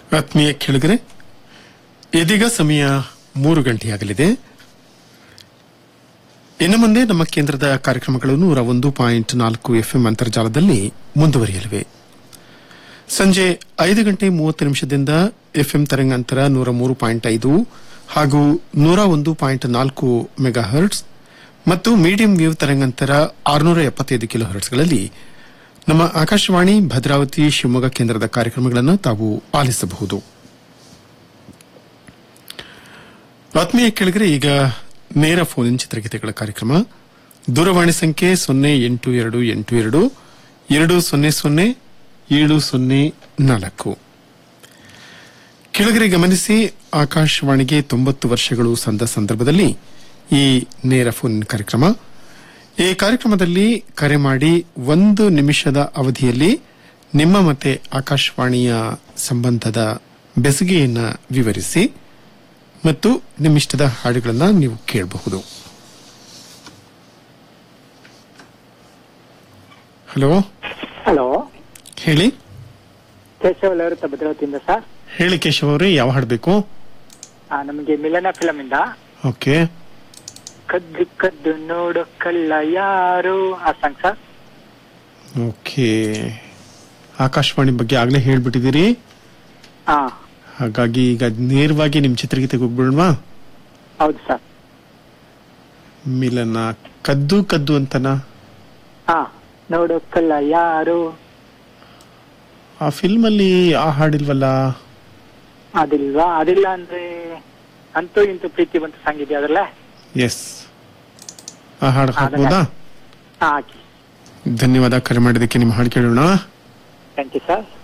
ಆತ್ಮೀಯ ಕೇಳಿದರೆ ಇದೀಗ ಸಮಯ ಮೂರು ಗಂಟೆಯಾಗಲಿದೆ ಇನ್ನು ಮುಂದೆ ನಮ್ಮ ಕೇಂದ್ರದ ಕಾರ್ಯಕ್ರಮಗಳು ನೂರ ಒಂದು ಪಾಯಿಂಟ್ ನಾಲ್ಕು ಎಫ್ಎಂ ಅಂತರ್ಜಾಲದಲ್ಲಿ ಮುಂದುವರಿಯಲಿವೆ ಸಂಜೆ ಐದು ಗಂಟೆ ಮೂವತ್ತು ನಿಮಿಷದಿಂದ ಎಫ್ಎಂ ತರಂಗಾಂತರ ನೂರ ಮೂರು ಪಾಯಿಂಟ್ ಐದು ಹಾಗೂ ನೂರ ಒಂದು ಪಾಯಿಂಟ್ ನಾಲ್ಕು ಮೆಗಾ ಹರ್ಟ್ಸ್ ಮತ್ತು ಮೀಡಿಯಂ ವೇವ್ ತರಂಗಾಂತರ ಆರುನೂರ ಎಪ್ಪತ್ತೈದು ಕಿಲೋ ಹರ್ಟ್ಸ್ಗಳಲ್ಲಿ ನಮ್ಮ ಆಕಾಶವಾಣಿ ಭದ್ರಾವತಿ ಶಿವಮೊಗ್ಗ ಕೇಂದ್ರದ ಕಾರ್ಯಕ್ರಮಗಳನ್ನು ತಾವು ಆಲಿಸಬಹುದು ಆತ್ಮೀಯ ಕೆಳಗರೆ ಈಗ ನೇರ ಫೋನ್ ಇನ್ ಚಿತ್ರಗೀತೆಗಳ ಕಾರ್ಯಕ್ರಮ ದೂರವಾಣಿ ಸಂಖ್ಯೆ ಸೊನ್ನೆ ಎಂಟು ಎರಡು ಎಂಟು ಎರಡು ಎರಡು ಸೊನ್ನೆ ಸೊನ್ನೆ ಏಳು ಸೊನ್ನೆ ನಾಲ್ಕು ಕೆಳಗರೆ ಗಮನಿಸಿ ಆಕಾಶವಾಣಿಗೆ ತೊಂಬತ್ತು ವರ್ಷಗಳು ಸಂದ ಸಂದರ್ಭದಲ್ಲಿ ಈ ನೇರ ಫೋನ್ ಕಾರ್ಯಕ್ರಮ ಈ ಕಾರ್ಯಕ್ರಮದಲ್ಲಿ ಕರೆ ಮಾಡಿ ಒಂದು ನಿಮಿಷದ ಅವಧಿಯಲ್ಲಿ ನಿಮ್ಮ ಮತ್ತೆ ಆಕಾಶವಾಣಿಯ ಸಂಬಂಧದ ಬೆಸುಗೆಯನ್ನ ವಿವರಿಸಿ ಮತ್ತು ನಿಮ್ಮಿಷ್ಟದ ಹಾಡುಗಳನ್ನು ನೀವು ಕೇಳಬಹುದು ಹಲೋ ಹಲೋ ಹೇಳಿ ಕೇಶವ ಲಹರುತ್ತ ಭದ್ರಾವತಿಯಿಂದ ಸರ್ ಹೇಳಿ ಕೇಶವ್ ಅವರೇ ಯಾವ ಹಾಡು ಬೇಕು ಆ, ನಮಗೆ ಮಿಲನ ಫಿಲಂ ಇಂದ ಓಕೆ ಕದ್ದು ಕದ್ದು ನೋಡೋ ಕಳ್ಳ ಯಾರು ಆ ಸಾಂಗ್ ಸರ್ ಓಕೆ ಆಕಾಶವಾಣಿ ಬಗ್ಗೆ ಆಗ್ಲೇ ಹೇಳ್ಬಿಟ್ಟಿದ್ದೀರಿ ಹಾ ಹಾಗಾಗಿ ಈಗ ನೇರವಾಗಿ ನಿಮ್ ಚಿತ್ರಗೀತೆಗೆ ಹೋಗ್ಬಿಡೋಣವಾ ಹೌದು ಸರ್ ಮಿಲನ ಕದ್ದು ಕದ್ದು ಅಂತನಾ ಹಾ ನೋಡೋ ಕಳ್ಳ ಯಾರು ಆ ಫಿಲ್ಮ್ ಅಲ್ಲಿ ಆ ಹಾಡಿಲ್ವಲ್ಲ ಅದಿಲ್ವಾ ಅದಿಲ್ಲ ಅಂದ್ರೆ ಅಂತೂ ಇಂತೂ ಪ್ರೀತಿ ಬಂತು ಸಾಂಗ್ ಇದೆಯಾ ಅದ್ರಲ್ಲ ಎಸ್ ಆ ಹಾಡು ಹಾಕ್ಬೋದಾ ಹಾ ಹಾಕಿ ಧನ್ಯವಾದ ಕರೆ ಮಾಡಿದ್ದಕ್ಕೆ ನಿಮ್ಮ ಹಾಡು ಕೇಳೋಣ ಥ್ಯಾಂಕ್ ಯು ಸರ್